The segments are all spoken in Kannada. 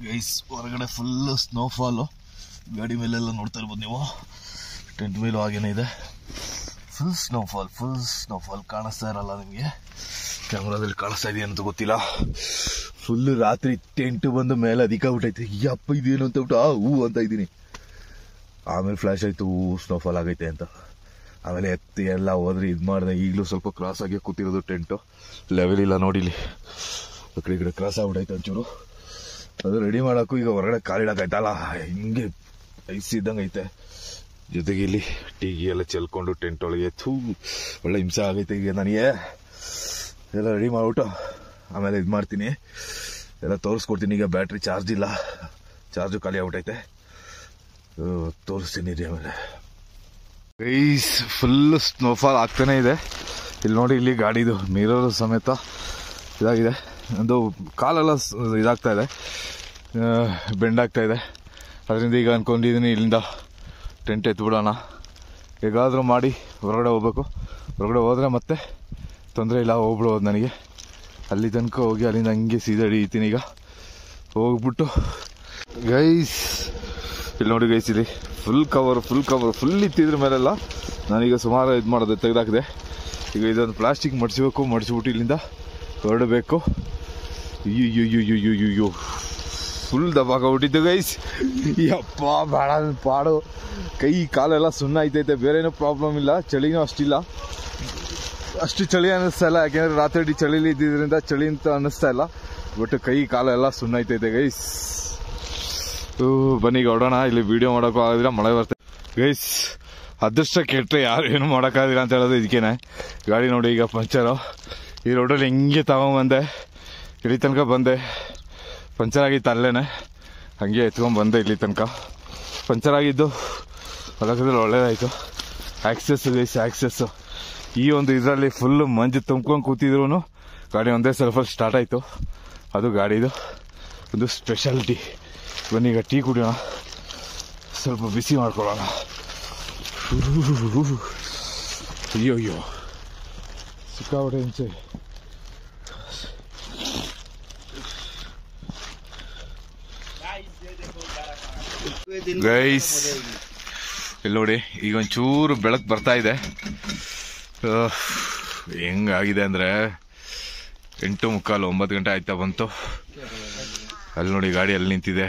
ಗೈಸ್ ಹೊರಗಡೆ ಫುಲ್ ಸ್ನೋಫಾಲು ಗಾಡಿ ಮೇಲೆಲ್ಲ ನೋಡ್ತಾ ಇರ್ಬೋದು ನೀವು ಟೆಂಟ್ ಮೇಲೂ ಹಾಗೇನೆ ಇದೆ ಫುಲ್ ಸ್ನೋಫಾಲ್ ಫುಲ್ ಸ್ನೋಫಾಲ್ ಕಾಣಿಸ್ತಾ ಇರಲ್ಲ ನಿಮಗೆ ಕ್ಯಾಮ್ರಾದಲ್ಲಿ ಕಾಣಿಸ್ತಾ ಇದೆಯಾ ಅಂತ ಗೊತ್ತಿಲ್ಲ ಫುಲ್ ರಾತ್ರಿ ಟೆಂಟ್ ಬಂದು ಮೇಲೆ ಅಧಿಕ ಬಿಟ್ಟೈತೆ ಯಪ್ಪ ಇದೇನು ಅಂತ ಬಿಟ್ಟು ಆ ಹೂ ಅಂತ ಇದ್ದೀನಿ ಆಮೇಲೆ ಫ್ಲಾಶ್ ಆಯ್ತು ಹೂ ಸ್ನೋಫಾಲ್ ಆಗೈತೆ ಅಂತ ಆಮೇಲೆ ಎತ್ತಿ ಎಲ್ಲ ಹೋದ್ರೆ ಇದು ಮಾಡಿದೆ ಈಗಲೂ ಸ್ವಲ್ಪ ಕ್ರಾಸ್ ಆಗಿ ಕೂತಿರೋದು ಟೆಂಟು ಲೆವೆಲ್ ಇಲ್ಲ ನೋಡಿಲಿ ಆ ಕಡೆ ಈ ಕಡೆ ಕ್ರಾಸ್ ಆಗ್ಬಿಟ್ಟೈತೆ ಒಂಚೂರು ಅದು ರೆಡಿ ಮಾಡೋಕ್ಕೂ ಈಗ ಹೊರಗಡೆ ಕಾಲಿಡಕ್ಕಾಯ್ತಲ್ಲ ಹಿಂಗೆ ಐಸ್ ಇದ್ದಂಗೆ ಐತೆ ಜೊತೆಗೆ ಇಲ್ಲಿ ಟೀ ಗಿ ಎಲ್ಲ ಚೆಲ್ಕೊಂಡು ಟೆಂಟ್ ಒಳಗೆ ಥೂ ಒಳ್ಳೆ ಹಿಂಸೆ ಆಗೈತೆ ಈಗ ನನಗೆ ಎಲ್ಲ ರೆಡಿ ಮಾಡ್ಬಿಟ್ಟು ಆಮೇಲೆ ಇದು ಮಾಡ್ತೀನಿ ಎಲ್ಲ ತೋರಿಸ್ಕೊಡ್ತೀನಿ ಈಗ ಬ್ಯಾಟ್ರಿ ಚಾರ್ಜ್ ಇಲ್ಲ ಚಾರ್ಜು ಖಾಲಿ ಆಗ್ಬಿಟ್ಟೈತೆ ಆ, ತೋರಿಸ್ತೀನಿ ರೀ ಆಮೇಲೆ ಗೈಸ್ ಫುಲ್ ಸ್ನೋಫಾಲ್ ಆಗ್ತಾನೆ ಇದೆ ಇಲ್ಲಿ ನೋಡಿ ಇಲ್ಲಿ ಗಾಡಿದು ಮಿರರ್ ಸಮೇತ ಇದಾಗಿದೆ ಒಂದು ಕಾಲೆಲ್ಲ ಸ್- ಇದಾಗ್ತಾ ಇದೆ ಬೆಂಡ್ ಆಗ್ತಾ ಇದೆ ಅದರಿಂದ ಈಗ ಅನ್ಕೊಂಡಿದ್ದೀನಿ ಇಲ್ಲಿಂದ ಟೆಂಟ್ ಎತ್ಬಿಡೋಣ ಹೇಗಾದರೂ ಮಾಡಿ ಹೊರಗಡೆ ಹೋಗ್ಬೇಕು ಹೊರಗಡೆ ಹೋದರೆ ಮತ್ತೆ ತೊಂದರೆ ಇಲ್ಲ ಹೋಗ್ಬಿಡೋದು ನನಗೆ ಅಲ್ಲಿ ತನಕ ಹೋಗಿ ಅಲ್ಲಿಂದ ಹಂಗೆ ಸೀದಾ ಹಿಡಿತೀನಿ ಈಗ ಹೋಗ್ಬಿಟ್ಟು ಗೈಸ್ ಇಲ್ಲಿ ನೋಡಿ ಗೈಸ್ ಇಲ್ಲಿ full cover full cover full ಇತ್ತಿದ್ರ ಮೇಲೆಲ್ಲ ನಾನೀಗ ಸುಮಾರು ಇದು ಮಾಡೋದು ತೆಗೆದಾಕಿದೆ ಈಗ ಇದೊಂದು ಪ್ಲಾಸ್ಟಿಕ್ ಮಡಿಸ್ಬೇಕು ಮಡಿಸ್ಬಿಟ್ಟು ಇಲ್ಲಿಂದ ಹೊರಡಬೇಕು ಅಯ್ಯೋ ಫುಲ್ ದಬ್ಬಾಗ್ಬಿಟ್ಟಿದ್ದು ಗೈಸ್ ಯಪ್ಪ ಬೇಡ ನನ್ ಪಾಡು ಕೈ ಕಾಲೆಲ್ಲ ಸುಣ್ಣ ಐತೈತೆ ಬೇರೆ ಏನೂ ಪ್ರಾಬ್ಲಮ್ ಇಲ್ಲ ಚಳಿನೂ ಅಷ್ಟಿಲ್ಲ ಅಷ್ಟು ಚಳಿ ಅನ್ನಿಸ್ತಾ ಇಲ್ಲ ಯಾಕೆಂದ್ರೆ ರಾತ್ರಿ ಇಡೀ ಚಳಿಲಿ ಇದ್ದಿದ್ರಿಂದ ಚಳಿ ಅಂತ ಅನ್ನಿಸ್ತಾ ಇಲ್ಲ ಬಟ್ ಕೈ ಕಾಲೆಲ್ಲ ಸುಣ್ಣ ಐತೈತೆ ಗೈಸ್ ಓ, ಬನ್ನಿ ಈಗ ಹೊಡೋಣ ಇಲ್ಲಿ ವಿಡಿಯೋ ಮಾಡೋಕ್ಕೂ ಆಗೋದಿಲ್ಲ ಮಳೆ ಬರ್ತದೆ ಗೈಸ್ ಅದೃಷ್ಟ ಕೆಟ್ಟರೆ ಯಾರು ಏನು ಮಾಡೋಕ್ಕಾಗಿಲ್ಲ ಅಂತ ಹೇಳೋದು ಇದಕ್ಕೇನೆ ಗಾಡಿ ನೋಡಿ ಈಗ ಪಂಚರು ಈ ರೋಡಲ್ಲಿ ಹೆಂಗೆ ತಗೊಂಬಂದೆ ಇಲ್ಲಿ ತನಕ ಬಂದೆ ಪಂಚರ್ ಆಗಿತ್ತು ಅಲ್ಲೇನೆ ಹಂಗೆ ಎತ್ಕೊಂಡ್ ಬಂದೆ ಇಲ್ಲಿ ತನಕ ಪಂಚರ್ ಆಗಿದ್ದು ಹೊಲಕದಲ್ಲಿ ಒಳ್ಳೇದಾಯಿತು ಆಕ್ಸೆಸ್ ಗೈಸ್ ಆಕ್ಸೆಸ್ ಈ ಒಂದು ಇದರಲ್ಲಿ ಫುಲ್ ಮಂಜು ತುಂಬ್ಕೊಂಡು ಕೂತಿದ್ರು ಗಾಡಿ ಒಂದೇ ಸೆಲ್ಫಲ್ಲಿ ಸ್ಟಾರ್ಟ್ ಆಯಿತು ಅದು ಗಾಡಿದು ಒಂದು ಸ್ಪೆಷಾಲಿಟಿ ಬನ್ನಿ ಈಗ ಟೀ ಕುಡಿಯೋಣ ಸ್ವಲ್ಪ ಬಿಸಿ ಮಾಡ್ಕೊಳ್ಳೋಣ ಅಯ್ಯೋ ಅಯ್ಯೋ ಸಿಕ್ಕಾಬಿಟ್ಟೆ ಹಿಂಸೆ ಗೈಸ್ ಇಲ್ಲಿ ನೋಡಿ ಈಗ ಒಂಚೂರು ಬೆಳಕು ಬರ್ತಾ ಇದೆ ಆಹ್, ಹೆಂಗಾಗಿದೆ ಅಂದ್ರೆ ಎಂಟು ಮುಕ್ಕಾಲು ಒಂಬತ್ತು ಗಂಟೆ ಆಯ್ತಾ ಬಂತು ಅಲ್ಲಿ ನೋಡಿ ಗಾಡಿ ಅಲ್ಲಿ ನಿಂತಿದೆ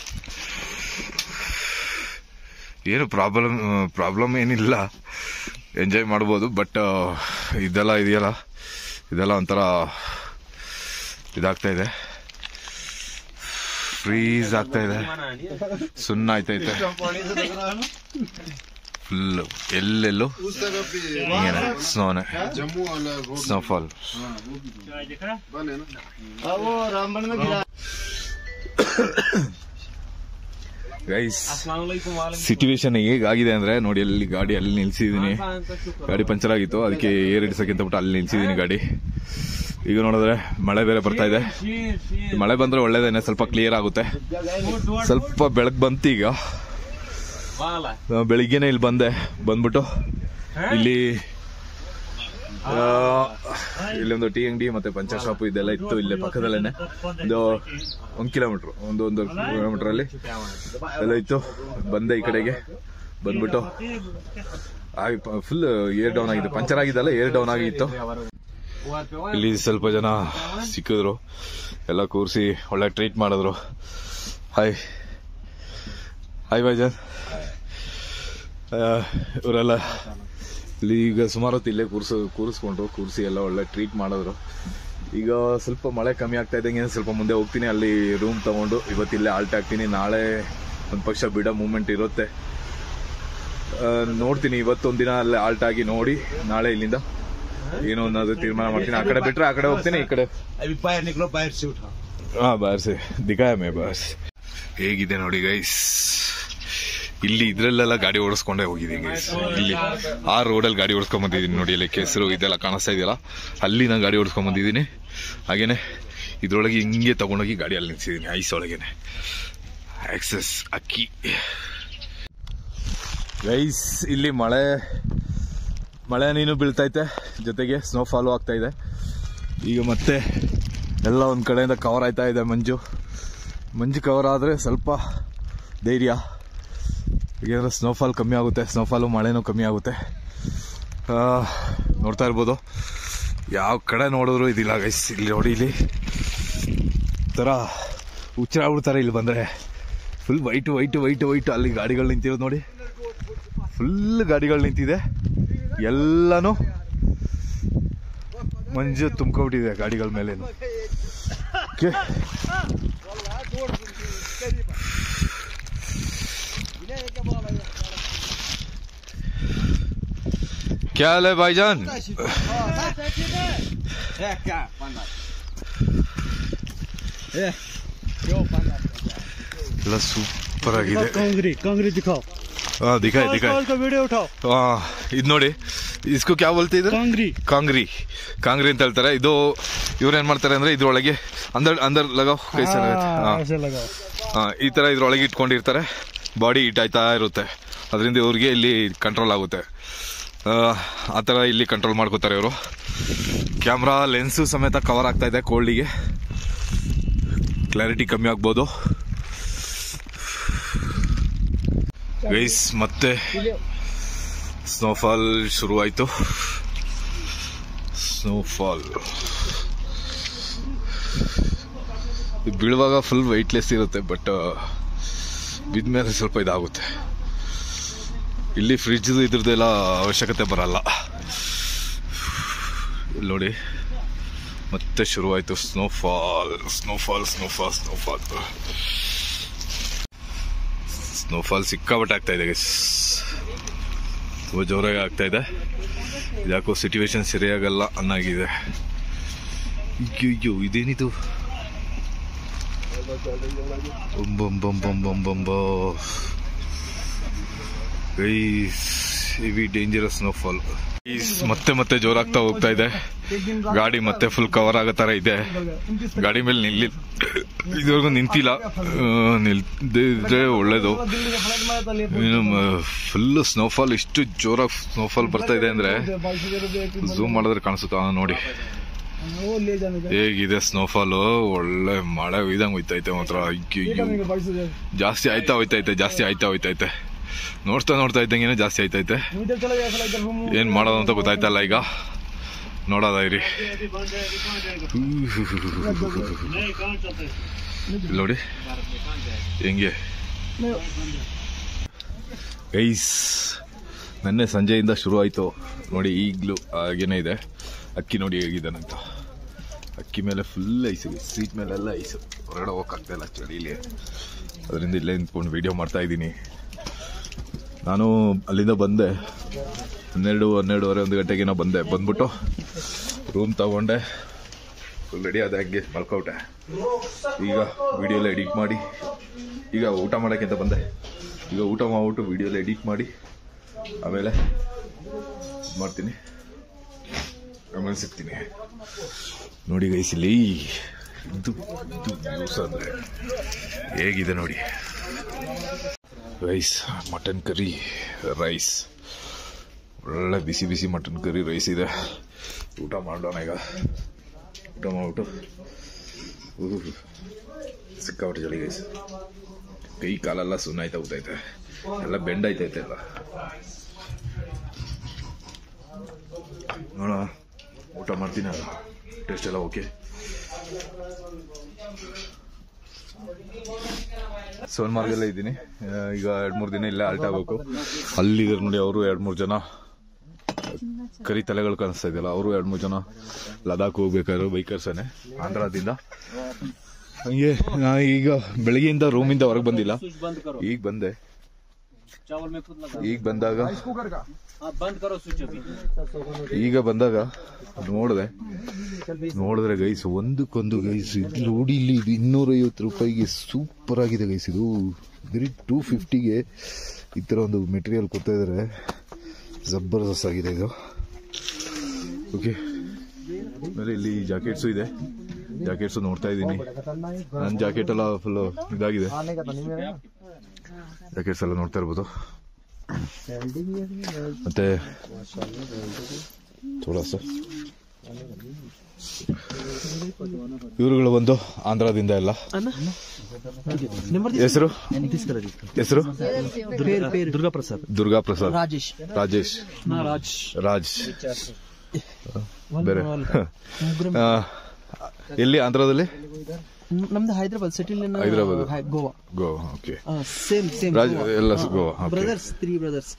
ಏನು ಪ್ರಾಬ್ಲಮ್ ಪ್ರಾಬ್ಲಮ್ ಏನಿಲ್ಲ ಎಂಜಾಯ್ ಮಾಡ್ಬೋದು ಬಟ್ ಇದೆಲ್ಲ ಇದೆಯಲ್ಲ ಇದೆಲ್ಲ ಒಂಥರ ಇದಾಗ್ತಾ ಇದೆ ಫ್ರೀಸ್ ಆಗ್ತಾ ಇದೆ ಸುಣ್ಣ ಆಯ್ತೈತೆ ಫುಲ್ ಎಲ್ಲೆಲ್ಲೂ ಹಿಂಗೇನೆ ಸ್ನೋನೆ जम्मू वाला रोड ಸ್ನೋಫಾಲ್ बने ना वो रामबन में गिरा ಗೈಸ್ ಸಿಚುವೇಶನ್ ಹೇಗಾಗಿದೆ ಅಂದ್ರೆ ನೋಡಿ ಅಲ್ಲಿ ಗಾಡಿ ಅಲ್ಲಿ ನಿಲ್ಸಿದೀನಿ ಗಾಡಿ ಪಂಚರ್ ಆಗಿತ್ತು ಅದಕ್ಕೆ ಏರ್ ಇಡ್ಸಕ್ಕೆ ಅಂತ ಬಿಟ್ಟು ಅಲ್ಲಿ ನಿಲ್ಸಿದೀನಿ ಗಾಡಿ ಈಗ ನೋಡಿದ್ರೆ ಮಳೆ ಬೇರೆ ಬರ್ತಾ ಇದೆ ಈ ಮಳೆ ಬಂದ್ರೆ ಒಳ್ಳೇದೇನೆ ಸ್ವಲ್ಪ ಕ್ಲಿಯರ್ ಆಗುತ್ತೆ ಸ್ವಲ್ಪ ಬೆಳಕ್ ಬಂತು ಈಗ ಆ, ಬೆಳಿಗ್ಗೆನೆ ಇಲ್ಲಿ ಬಂದೆ ಬಂದ್ಬಿಟ್ಟು ಇಲ್ಲಿ ಆ, ಇಲ್ಲೊಂದು ಟೀ ಅಂಗಡಿ ಮತ್ತೆ ಪಂಚರ್ ಶಾಪ್ ಇದೆಲ್ಲ ಇತ್ತು ಇಲ್ಲೇ ಪಕ್ಕದಲ್ಲೇನೆ ಒಂದು ಒಂದ್ ಕಿಲೋಮೀಟರ್ ಒಂದು ಒಂದು ಕಿಲೋಮೀಟರ್ ಅಲ್ಲಿ ಎಲ್ಲ ಇತ್ತು ಬಂದೆ ಈ ಕಡೆಗೆ ಬಂದ್ಬಿಟ್ಟು ಫುಲ್ ಏರ್ ಡೌನ್ ಆಗಿದೆ ಪಂಚರ್ ಆಗಿದ್ದಲ್ಲ ಏರ್ ಡೌನ್ ಆಗಿತ್ತು ಇಲ್ಲಿ ಸ್ವಲ್ಪ ಜನ ಸಿಕ್ಕಿದ್ರು ಎಲ್ಲ ಕೂರಿಸಿ ಒಳ್ಳೆ ಟ್ರೀಟ್ ಮಾಡಿದ್ರು ಹಾಯ್ ಹಾಯ್ ಭಾಯ್ಜಾನ್ ಇವರೆಲ್ಲ ಇಲ್ಲಿ ಈಗ ಸುಮಾರು ಹೊತ್ತು ಇಲ್ಲೇ ಕೂರ್ಸು ಕೂರಿಸ್ಕೊಂಡ್ರು ಕೂರಿಸಿ ಎಲ್ಲ ಒಳ್ಳೆ ಟ್ರೀಟ್ ಮಾಡಿದ್ರು ಈಗ ಸ್ವಲ್ಪ ಮಳೆ ಕಮ್ಮಿ ಆಗ್ತಾ ಇದ್ದಂಗೆ ಸ್ವಲ್ಪ ಮುಂದೆ ಹೋಗ್ತೀನಿ ಅಲ್ಲಿ ರೂಮ್ ತಗೊಂಡು ಇವತ್ತಿಲ್ಲೇ ಆಲ್ಟ್ ಆಗ್ತೀನಿ ನಾಳೆ ಒಂದು ಪಕ್ಷ ಬಿಡೋ ಮೂಮೆಂಟ್ ಇರುತ್ತೆ ಆ, ನೋಡ್ತೀನಿ ಇವತ್ತೊಂದಿನ ಅಲ್ಲೇ ಆಲ್ಟ್ ಆಗಿ ನೋಡಿ ನಾಳೆ ಇಲ್ಲಿಂದ ಏನೋ ಅನ್ನೋದು ತೀರ್ಮಾನ ಮಾಡ್ತೀನಿ ಆ ಕಡೆ ಬಿಟ್ರೆ ಆ ಕಡೆ ಹೋಗ್ತೀನಿ ಈ ಕಡೆ अभी बाहर निकलो बाहर से उठाओ ಹಾ ಬಾರ್ಸಿ ದಿಖಾಯ ಮೇ ಬಾರ್ಸ್ ಹೇಗಿದೆ ನೋಡಿ ಗೈಸ್ ಇಲ್ಲಿ ಇದ್ರಲ್ಲೆಲ್ಲ ಗಾಡಿ ಓಡಿಸ್ಕೊಂಡೇ ಹೋಗಿದ್ದೀನಿ ಗೈಸ್ ಇಲ್ಲಿ ಆ ರೋಡಲ್ಲಿ ಗಾಡಿ ಓಡಿಸ್ಕೊಂಡ್ ಬಂದಿದ್ದೀನಿ ನೋಡಿ ಅಲ್ಲಿ ಕೆಸರು ಇದೆಲ್ಲ ಕಾಣಿಸ್ತಾ ಇದೆಯಲ್ಲ ಅಲ್ಲಿ ನಾನು ಗಾಡಿ ಓಡಿಸ್ಕೊಂಡ್ ಬಂದಿದ್ದೀನಿ ಹಾಗೇನೆ ಇದ್ರೊಳಗೆ ಹಿಂಗೆ ತಗೊಂಡೋಗಿ ಗಾಡಿಯಲ್ಲಿ ನಿಲ್ಸಿದ್ದೀನಿ ಐಸ್ ಒಳಗೇನೆ ಆಕ್ಸೆಸ್ ಅಕ್ಕಿ ಗೈಸ್ ಇಲ್ಲಿ ಮಳೆ ಮಳೆ ನೀನು ಬೀಳ್ತೈತೆ ಜೊತೆಗೆ ಸ್ನೋಫಾಲು ಆಗ್ತಾ ಇದೆ ಈಗ ಮತ್ತೆ ಎಲ್ಲ ಒಂದ್ ಕಡೆಯಿಂದ ಕವರ್ ಆಯ್ತಾ ಇದೆ ಮಂಜು ಮಂಜು ಕವರ್ ಆದರೆ ಸ್ವಲ್ಪ ಧೈರ್ಯ ಏಕೆಂದರೆ ಸ್ನೋಫಾಲ್ ಕಮ್ಮಿ ಆಗುತ್ತೆ ಸ್ನೋಫಾಲು ಮಳೆನೂ ಕಮ್ಮಿ ಆಗುತ್ತೆ ಆ, ನೋಡ್ತಾ ಇರ್ಬೋದು ಯಾವ ಕಡೆ ನೋಡಿದ್ರು ಇದಿಲ್ಲ ಗೈಸ್ ಇಲ್ಲಿ ನೋಡಿ ಇಲ್ಲಿ ಥರ ಹುಚ್ಚರ ಆಗ್ಬಿಡ್ತಾರೆ ಇಲ್ಲಿ ಬಂದರೆ full white white white white ಅಲ್ಲಿ ಗಾಡಿಗಳು ನಿಂತಿರೋದು ನೋಡಿ ಫುಲ್ ಗಾಡಿಗಳು ನಿಂತಿದೆ ಎಲ್ಲನೂ ಮಂಜು ತುಂಬ್ಕೊಬಿಟ್ಟಿದೆ ಗಾಡಿಗಳ ಮೇಲೇನು ಓಕೆ क्या हाल है भाईजान ಎಲ್ಲ ಸೂಪರ್ ಆಗಿದೆ कांगरी कांगरी दिखाओ ಹಾ ದಿಖಾಯ್ ದಿಖಾಯ್ का वीडियो उठाओ ಹಾ ಇದು ನೋಡಿ ಇಸ್ಕು ಕ್ಯಾ ಬೋಲ್ತಾ ಇದ್ದಾರೆ कांगरी ಕಾಂಗ್ರಿ ಕಾಂಗ್ರಿ ಅಂತ ಹೇಳ್ತಾರೆ ಇದು ಇವ್ರು ಏನ್ ಮಾಡ್ತಾರೆ ಅಂದ್ರೆ ಇದ್ರೊಳಗೆ ಅಂದರ್ ಅಂದರ್ ಲಗಾವ್ ಕೈ ಸಲ हाँ, ऐसे लगाओ ಹಾ, ಈ ತರ ಇದ್ರೊಳಗೆ ಇಟ್ಕೊಂಡಿರ್ತಾರೆ ಬಾಡಿ ಹೀಟ್ ಆಯ್ತಾ ಇರುತ್ತೆ ಅದರಿಂದ ಇವ್ರಿಗೆ ಇಲ್ಲಿ ಕಂಟ್ರೋಲ್ ಆಗುತ್ತೆ ಆ, ಆ ಥರ ಇಲ್ಲಿ ಕಂಟ್ರೋಲ್ ಮಾಡ್ಕೋತಾರೆ ಇವರು ಕ್ಯಾಮ್ರಾ ಲೆನ್ಸು ಸಮೇತ ಕವರ್ ಆಗ್ತಾ ಇದೆ ಕೋಲ್ಡಿಗೆ ಕ್ಲಾರಿಟಿ ಕಮ್ಮಿ ಆಗ್ಬೋದು ಗೈಸ್ ಮತ್ತೆ ಸ್ನೋಫಾಲ್ ಶುರುವಾಯಿತು ಸ್ನೋಫಾಲ್ ಇದು ಬೀಳುವಾಗ ಫುಲ್ ವೆಯ್ಟ್ಲೆಸ್ ಇರುತ್ತೆ ಬಟ್ ಬಿದ್ಮೇಲೆ ಸ್ವಲ್ಪ ಇದಾಗುತ್ತೆ ಇಲ್ಲಿ ಫ್ರಿಜ್ ಇದ್ರದ್ದೆಲ್ಲ ಅವಶ್ಯಕತೆ ಬರಲ್ಲ ಇಲ್ಲಿ ನೋಡಿ ಮತ್ತೆ ಶುರುವಾಯಿತು snowfall snowfall snowfall snowfall snowfall ಸಿಕ್ಕಾಪಟ್ಟೆ ಆಗ್ತಾ ಇದೆ ಗೈಸ್ ತುಂಬ ಜೋರಾಗಿ ಆಗ್ತಾ ಇದೆ ಯಾಕೋ ಸಿಚುವೇಶನ್ ಸರಿಯಾಗಲ್ಲ ಅನ್ನಾಗಿದೆ ಅಯ್ಯೋ ಇದೇನಿದು ಬಂ ಬಂ ಬಂ ಬಂ ಬಂ ಬಂ ಗೈಸ್ ಹೆವಿ ಡೇಂಜರಸ್ ಸ್ನೋಫಾಲ್ ಮತ್ತೆ ಮತ್ತೆ ಜೋರಾಗ್ತಾ ಹೋಗ್ತಾ ಇದೆ ಗಾಡಿ ಮತ್ತೆ ಫುಲ್ ಕವರ್ ಆಗೋ ತರ ಇದೆ ಗಾಡಿ ಮೇಲೆ ನಿಲ್ಲಿ ಇದುವರೆಗೂ ನಿಂತಿಲ್ಲ ಆ, ನಿಲ್ದಿದ್ರೆ ಒಳ್ಳೇದು ಫುಲ್ ಸ್ನೋಫಾಲ್ ಇಷ್ಟು ಜೋರಾಗಿ ಸ್ನೋಫಾಲ್ ಬರ್ತಾ ಇದೆ ಅಂದ್ರೆ ಝೂಮ್ ಮಾಡಿದ್ರೆ ಕಾಣಿಸುತ್ತಾ ನೋಡಿ वो ले जाने का ಹೇಗಿದೆ ಸ್ನೋಫಾಲು ಒಳ್ಳೆ ಮಳೆ ಇದಂಗ್ ಹೋಯ್ತೈತೆ ಮಾತ್ರ ಅಯ್ಯೋ जानेंगे बाईस हजार ಜಾಸ್ತಿ ಆಯ್ತಾ ಹೋಯ್ತೈತೆ ಜಾಸ್ತಿ ಆಯ್ತಾ ಹೋಯ್ತೈತೆ ನೋಡ್ತಾ ನೋಡ್ತಾ ಇದ್ದಂಗೆನೆ ಜಾಸ್ತಿ ಆಯ್ತೈತೆ इधर चला गया साला इधर रूम ಏನ್ ಮಾಡೋದು ಅಂತ ಗೊತ್ತಾಯ್ತಲ್ಲ ಈಗ ನೋಡೋದ ಇರಿ ಇಲ್ಲಿ ನೋಡಿ ಹೆಂಗೆ ಗೈಸ್ ನೆನ್ನೆ ಸಂಜೆಯಿಂದ ಶುರು ಆಯ್ತು ನೋಡಿ ಈಗಲೂ ಹಾಗೇನೆ ಇದೆ ಅಕ್ಕಿ ನೋಡಿ ಹೇಗಿದ್ದಾನಂತ ಅಕ್ಕಿ ಮೇಲೆ ಫುಲ್ ಐಸು ಸೀಟ್ ಮೇಲೆಲ್ಲ ಐಸು ಹೊರಗಡೆ ಹೋಗಕ್ಕಾಗ್ತಾ ಇಲ್ಲ ಚಳಿಲಿ ಅದರಿಂದ ಇಲ್ಲೇ ನಿಂತ್ಕೊಂಡು ವಿಡಿಯೋ ಮಾಡ್ತಾ ಇದ್ದೀನಿ ನಾನು ಅಲ್ಲಿಂದ ಬಂದೆ ಹನ್ನೆರಡು ಹನ್ನೆರಡುವರೆ ಒಂದು ಗಂಟೆಗೇನೋ ಬಂದೆ ಬಂದ್ಬಿಟ್ಟು ರೂಮ್ ತಗೊಂಡೆ ಫುಲ್ ರೆಡಿ ಆದ ಹಂಗೆ ಮಲ್ಕೊಬಿಟ್ಟೆ ಈಗ ವಿಡಿಯೋ ಎಲ್ಲ ಎಡಿಟ್ ಮಾಡಿ ಈಗ ಊಟ ಮಾಡೋಕ್ಕೆ ಅಂತ ಬಂದೆ ಈಗ ಊಟ ಮಾಡ್ಬಿಟ್ಟು ವಿಡಿಯೋ ಎಲ್ಲ ಎಡಿಟ್ ಮಾಡಿ ಆಮೇಲೆ ಇದ್ ಮಾಡ್ತೀನಿ ಆಮೇಲೆ ಸಿಗ್ತೀನಿ ನೋಡಿ ಗೈಸ್ ಇಲ್ಲಿ ಇದು ಇದು ಜ್ಯೂಸ್ ಅಂದರೆ ಹೇಗಿದೆ ನೋಡಿ ರೈಸ್ ಮಟನ್ ಕರಿ ರೈಸ್ ಒಳ್ಳೆ ಬಿಸಿ ಬಿಸಿ ಮಟನ್ ಕರಿ ರೈಸ್ ಇದೆ ಊಟ ಮಾಡೋಣ ಈಗ ಊಟ ಮಾಡ್ಬಿಟ್ಟು ಊಹ್, ಸಿಕ್ಕಾಪಟ್ಟೆ ಚಳಿ ಗೈಸ್ ಕೈ ಕಾಲೆಲ್ಲ ಸುನ್ನಾಯ್ತಾ ಹೋಗ್ತೈತೆ ಎಲ್ಲ ಬೆಂಡ್ ಆಯ್ತೈತೆ ಎಲ್ಲ ನೋಡ ಊಟ ಮಾಡ್ತೀನಿ ಅಲ್ಲ ಟೇಸ್ಟ್ ಎಲ್ಲ ಓಕೆ ಸೋನ್ಮಾರ್ಗೆಲ್ಲ ಇದ್ದೀನಿ ಆ, ಈಗ ಎರಡು ಮೂರು ದಿನ ಇಲ್ಲೇ ಆಲ್ಟ್ ಆಗಬೇಕು ಅಲ್ಲಿದ್ದಾರೆ ನೋಡಿ ಅವರು ಎರಡು ಮೂರು ಜನ ಕರಿ ತಲೆಗಳು ಕಾಣಿಸ್ತಾ ಇದೆಯಲ್ಲ ಅವರು ಎರಡು ಮೂರು ಜನ ಲದಾಖ್ ಹೋಗ್ಬೇಕಾದ್ರು ಬೈಕರ್ಸನೆ ಆಂಧ್ರದಿಂದ ಹಂಗೆ ನಾ ಈಗ ಬೆಳಗ್ಗೆಯಿಂದ ರೂಮಿಂದ ಹೊರಗೆ ಬಂದಿಲ್ಲ ಈಗ ಬಂದೆ चावल में खुद लगा ಈಗ ಬಂದಾಗ हाँ बंद करो स्विच अभी ಈಗ ಬಂದಾಗ ನೋಡಿದೆ ನೋಡಿದ್ರೆ ಗೈಸ್ ಒಂದಕ್ಕೊಂದು ಗೈಸ್ ಇದು ನೋಡಿ ಇಲ್ಲಿ ಇದು ಇನ್ನೂರೈವತ್ತು ರೂಪಾಯಿಗೆ ಸೂಪರ್ ಆಗಿದೆ ಗೈಸ್ ಇದು ಬರೀ ಟೂ ಫಿಫ್ಟಿಗೆ ಈ ಥರ ಒಂದು ಮೆಟೀರಿಯಲ್ ಕೊಡ್ತಾ ಇದ್ದಾರೆ ಜಬರ್ದಸ್ತ್ ಆಗಿದೆ ಇದು ಓಕೆ ಆಮೇಲೆ ಇಲ್ಲಿ ಜಾಕೆಟ್ಸು ಇದೆ ಜಾಕೆಟ್ಸು ನೋಡ್ತಾ ಇದ್ದೀನಿ ನನ್ನ ಜಾಕೆಟ್ ಎಲ್ಲ ಫುಲ್ ಇದಾಗಿದೆ ಜಾಕೆಟ್ಸ್ ಎಲ್ಲ ನೋಡ್ತಾ ಇರ್ಬೋದು ಮತ್ತೆ ಥೋಡಾ ಸರ್ ಇವರುಗಳು ಬಂದು ಆಂಧ್ರದಿಂದ ಎಲ್ಲ ಹೆಸರು ಹೆಸರು ದುರ್ಗಾ ಪ್ರಸಾದ್ ದುರ್ಗಾ ಪ್ರಸಾದ್ ರಾಜೇಶ್ ರಾಜೇಶ್ ರಾಜ್ ರಾಜ್ ಬೇರೆ ಆ, ಎಲ್ಲಿ ಆಂಧ್ರದಲ್ಲಿ ನಮ್ದು ಹೈದರಾಬಾದ್ ಸಿಟಿಲ್ Hyderabad. Goa go okay same same Raj ಎಲ್ಲ Goa okay brothers three brothers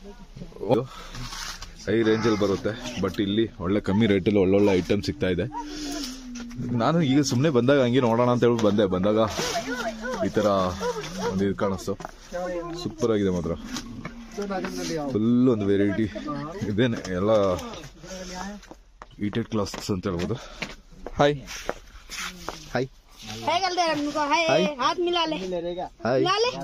high ರೇಂಜಲ್ಲಿ ಬರುತ್ತೆ ಬಟ್ ಇಲ್ಲಿ ಒಳ್ಳೆ ಕಮ್ಮಿ ರೇಟಲ್ಲಿ ಒಳ್ಳೊಳ್ಳೆ ಐಟಮ್ ಸಿಗ್ತಾ ಇದೆ ನಾನು ಈಗ ಸುಮ್ಮನೆ ಬಂದಾಗ ಹಂಗೆ ನೋಡೋಣ ಅಂತ ಹೇಳಿ ಬಂದೆ ಬಂದಾಗ ಈ ಥರ ಒಂದು ಇದು ಕಾಣಿಸ್ತು ಸೂಪರ್ ಆಗಿದೆ ಮಾತ್ರ ಫುಲ್ ಒಂದು ವೆರೈಟಿ ಇದೇನೆ ಎಲ್ಲ ಈಟೆಡ್ ಕ್ಲಾಸಸ್ ಅಂತ ಹೇಳ್ಬೋದು ಹಾಯ್ ಹಾಯ್ है कर दे हमको है हाथ मिला ले ಹಾಯ್ मिला ले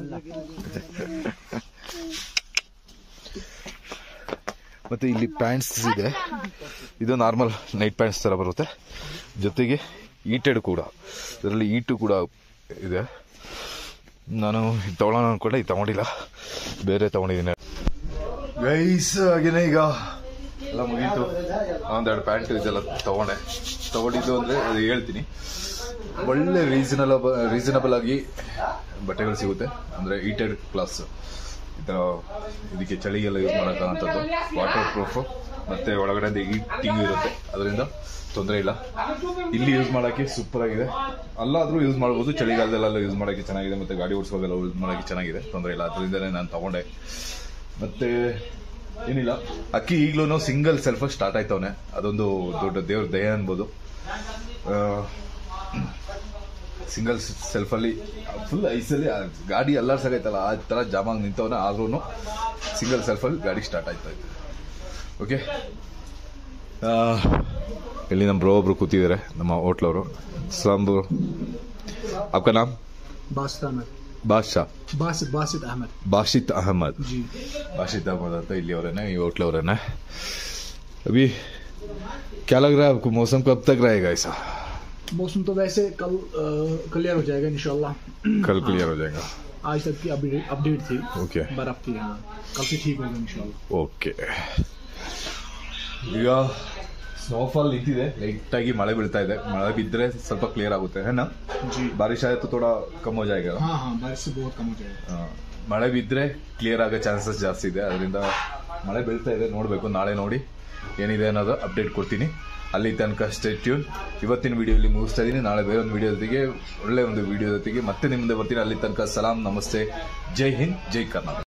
ಮತ್ತೆ ಇಲ್ಲಿ ಪ್ಯಾಂಟ್ಸ್ ಇದೆ ಇದು ನಾರ್ಮಲ್ ನೈಟ್ ಪ್ಯಾಂಟ್ಸ್ ತರ ಬರುತ್ತೆ ಜೊತೆಗೆ ಈಟೆಡ್ ಕೂಡ ಇದರಲ್ಲಿ ಈಟು ಕೂಡ ಇದೆ ನಾನು ಇದು ತಗೊಳ್ಳೋಣ ಅನ್ಕೊಂಡೆ ಇದು ತಗೊಂಡಿಲ್ಲ ಬೇರೆ ತಗೊಂಡಿದ್ದೀನಿ ಗೈಸ್ ಹಾಗೇನೆ ಈಗ ಎಲ್ಲ ಮುಗೀತು ಒಂದೆರಡು ಪ್ಯಾಂಟ್ ಇದೆಲ್ಲ ತಗೊಂಡೆ ತಗೊಂಡಿದ್ದು ಅಂದ್ರೆ ಅದು ಹೇಳ್ತೀನಿ ಒಳ್ಳೆ ರೀಸನಬಲ್ ರೀಸನಬಲ್ ಆಗಿ ಬಟ್ಟೆಗಳು ಸಿಗುತ್ತೆ ಅಂದ್ರೆ ಈಟೆಡ್ ಕ್ಲಾಸ್ ಈ ಥರ ಇದಕ್ಕೆ ಚಳಿಗೆಲ್ಲ ಯೂಸ್ ಮಾಡೋಕ್ಕಾಗಂಥದ್ದು ವಾಟರ್ ಪ್ರೂಫ್ ಮತ್ತೆ ಒಳಗಡೆ ಹೀಟಿಂಗ್ ಇರುತ್ತೆ ಅದರಿಂದ ತೊಂದರೆ ಇಲ್ಲ ಇಲ್ಲಿ ಯೂಸ್ ಮಾಡೋಕ್ಕೆ ಸೂಪರ್ ಆಗಿದೆ ಅಲ್ಲಾದ್ರೂ ಯೂಸ್ ಮಾಡ್ಬೋದು ಚಳಿಗಾಲದಲ್ಲೆಲ್ಲ ಯೂಸ್ ಮಾಡೋಕ್ಕೆ ಚೆನ್ನಾಗಿದೆ ಮತ್ತೆ ಗಾಡಿ ಓಡಿಸುವಾಗೆಲ್ಲ ಯೂಸ್ ಮಾಡೋಕ್ಕೆ ಚೆನ್ನಾಗಿದೆ ತೊಂದರೆ ಇಲ್ಲ ಅದರಿಂದನೇ ನಾನು ತಗೊಂಡೆ ಮತ್ತೆ ಏನಿಲ್ಲ ಅಕ್ಕಿ ಈಗಲೂ ಸಿಂಗಲ್ ಸೆಲ್ಫ್ ಸ್ಟಾರ್ಟ್ ಆಯ್ತವನೆ ಅದೊಂದು ದೊಡ್ಡ ದೇವ್ರ ದಯ ಅನ್ಬೋದು ಸಿಂಗಲ್ ಸೆಲ್ಫಲ್ಲಿ ಫುಲ್ ಐಸಲ್ಲಿ ಆ ಗಾಡಿ ಅಲ್ಲಾಡ್ಸಾಗೈತಲ್ಲ ಆ ಥರ ಜಾಮಾಗಿ ನಿಂತವನ ಆದ್ರೂ ಸಿಂಗಲ್ ಸೆಲ್ಫಲ್ಲಿ ಗಾಡಿ ಸ್ಟಾರ್ಟ್ ಆಯ್ತಾ ಇತ್ತು ಓಕೆ ಇಲ್ಲಿ ನಮ್ಮ ಬ್ರೋ ಒಬ್ರು ಕೂತಿದ್ದಾರೆ ನಮ್ಮ ಹೋಟ್ಲವರು ಸಾಂಬು आपका नाम ಬಾಸಿತ್ ಅಹಮದ್ ಬಾದ್ಶಾ ಬಾಸಿತ್ ಬಾಸಿತ್ ಅಹಮದ್ ಬಾಷಿತ್ ಅಹಮದ್ जी ಬಾಷಿತ್ ಅಹಮದ್ ಅಂತ ಇಲ್ಲಿ ಅವರೇನೆ ಈ ಹೋಟ್ಲವರೇನೆ अभी क्या लग रहा है आपको मौसम कब तक रहेगा ऐसा मौसम तो वैसे कल क्लियर हो जाएगा इंशाल्लाह कल क्लियर हो जाएगा आज तक की अपडेट अपडेट थी ओके बर्फ की हाँ कल से ठीक होगा इंशाल्लाह ಓಕೆ ಈಗ ಸ್ನೋಫಾಲ್ ನಿಂತಿದೆ ಲೈಟ್ ಆಗಿ ಮಳೆ ಬೀಳ್ತಾ ಇದೆ ಮಳೆ ಬಿದ್ದರೆ ಸ್ವಲ್ಪ ಕ್ಲಿಯರ್ ಆಗುತ್ತೆ ಏನ जी ಬಾರಿಶ್ ಆಯ್ತು ಥೋಡ ಕಮ್ ಹೋ ಜಾಯೇಗ हाँ हाँ बारिश से बहुत कम हो जाएगा ಆ, ಮಳೆ ಬಿದ್ದರೆ ಕ್ಲಿಯರ್ ಆಗೋ ಚಾನ್ಸಸ್ ಜಾಸ್ತಿ ಇದೆ ಅದರಿಂದ ಮಳೆ ಬೀಳ್ತಾ ಇದೆ ನೋಡಬೇಕು ನಾಳೆ ನೋಡಿ ಏನಿದೆ ಅನ್ನೋದು ಅಪ್ಡೇಟ್ ಕೊಡ್ತೀನಿ ಅಲ್ಲಿ ತನಕ ಸ್ಟೇ ಟ್ಯೂನ್ ಇವತ್ತಿನ ವಿಡಿಯೋಲಿ ಮುಗಿಸ್ತಾ ಇದ್ದೀನಿ ನಾಳೆ ಬೇರೆ ಒಂದು ವಿಡಿಯೋ ಜೊತೆಗೆ ಒಳ್ಳೆ ಒಂದು ವಿಡಿಯೋ ಜೊತೆಗೆ ಮತ್ತೆ ನಿಮ್ಮ ಮುಂದೆ ಬರ್ತೀನಿ ಅಲ್ಲಿ ತನಕ ಸಲಾಂ ನಮಸ್ತೆ ಜೈ ಹಿಂದ್ ಜೈ ಕರ್ನಾಟಕ